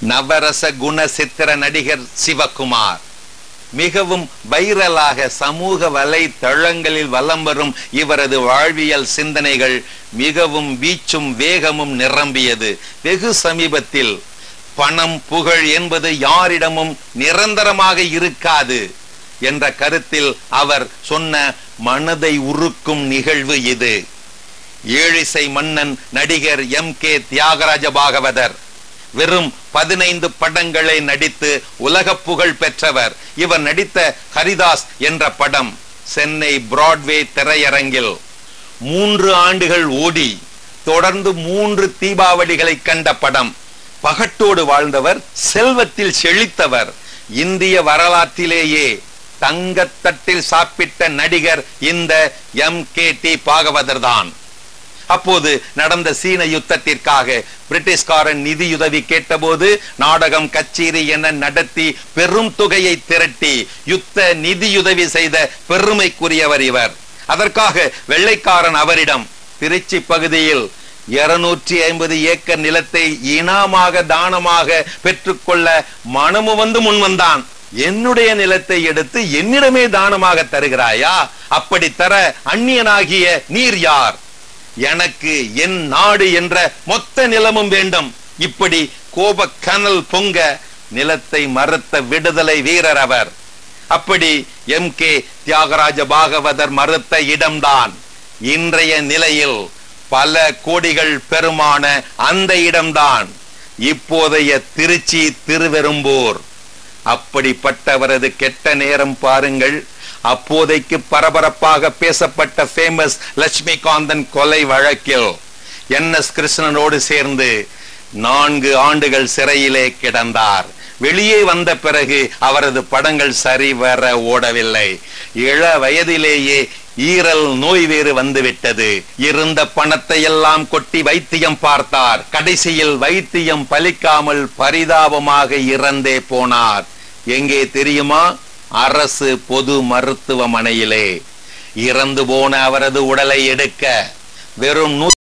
நவரச குண சித்திர நடிகர் சிவகுமார் மிகவும் வைரலாக சமூக வலைத்தளங்களில் வலம் வரும் இவரது வாழ்வியல் சிந்தனைகள் மிகவும் வீச்சும் வேகமும் நிரம்பியது வெகு சமீபத்தில் பணம் புகழ் என்பது யாரிடமும் நிரந்தரமாக இருக்காது என்ற கருத்தில் அவர் சொன்ன மனதை உருக்கும் நிகழ்வு இது ஏழிசை மன்னன் நடிகர் எம் கே தியாகராஜ பாகவதர் வெறும் பதினைந்து படங்களை நடித்து உலக புகழ் பெற்றவர் இவர் நடித்த ஹரிதாஸ் என்ற படம் சென்னை பிராட்வே திரையரங்கில் மூன்று ஆண்டுகள் ஓடி தொடர்ந்து மூன்று தீபாவளிகளை கண்ட படம் பகட்டோடு வாழ்ந்தவர் செல்வத்தில் செழித்தவர் இந்திய வரலாற்றிலேயே தங்கத்தட்டில் சாப்பிட்ட நடிகர் இந்த எம் கே டி பாகவதர் தான் அப்போது நடந்த சீன யுத்தத்திற்காக பிரிட்டிஷ்காரன் நிதியுதவி கேட்டபோது நாடகம் கச்சேரி என நடத்தி பெரும் தொகையை திரட்டி யுத்த நிதியுதவி செய்த பெருமைக்குரியவர் இவர் அதற்காக வெள்ளைக்காரன் அவரிடம் திருச்சி பகுதியில் இருநூற்றி ஐம்பது ஏக்கர் நிலத்தை இனாமாக தானமாக பெற்றுக்கொள்ள மனமு வந்து முன் வந்தான் என்னுடைய நிலத்தை எடுத்து என்னிடமே தானமாக தருகிறாயா அப்படி தர அந்நியனாகிய நீர் யார் எனக்கு என் நாடு என்ற மொத்த நிலமும் வேண்டும் இப்படி கோப கனல் பொங்க நிலத்தை மறுத்த விடுதலை வீரர் அவர் அப்படி எம் கே தியாகராஜ பாகவதர் மறுத்த இடம்தான் இன்றைய நிலையில் பல கோடிகள் பெருமான அந்த இடம்தான் இப்போதைய திருச்சி திருவெரும்பூர் அப்படிப்பட்டவரது கெட்ட நேரம் பாருங்கள் அப்போதைக்கு பரபரப்பாக பேசப்பட்ட ஃபேமஸ் லட்சுமிகாந்தன் கொலை வழக்கில் என் எஸ் கிருஷ்ணனோடு சேர்ந்து நான்கு ஆண்டுகள் சிறையிலே கிடந்தார் வெளியே வந்த பிறகு அவரது படங்கள் சரிவர ஓடவில்லை இள வயதிலேயே ஈரல் நோய் வேறு வந்துவிட்டது இருந்த பணத்தை எல்லாம் கொட்டி வைத்தியம் பார்த்தார் கடைசியில் வைத்தியம் பலிக்காமல் பரிதாபமாக இறந்தே போனார் எங்கே தெரியுமா அரசு பொது மருத்துவமனையிலே இறந்து போன அவரது உடலை எடுக்க வெறும்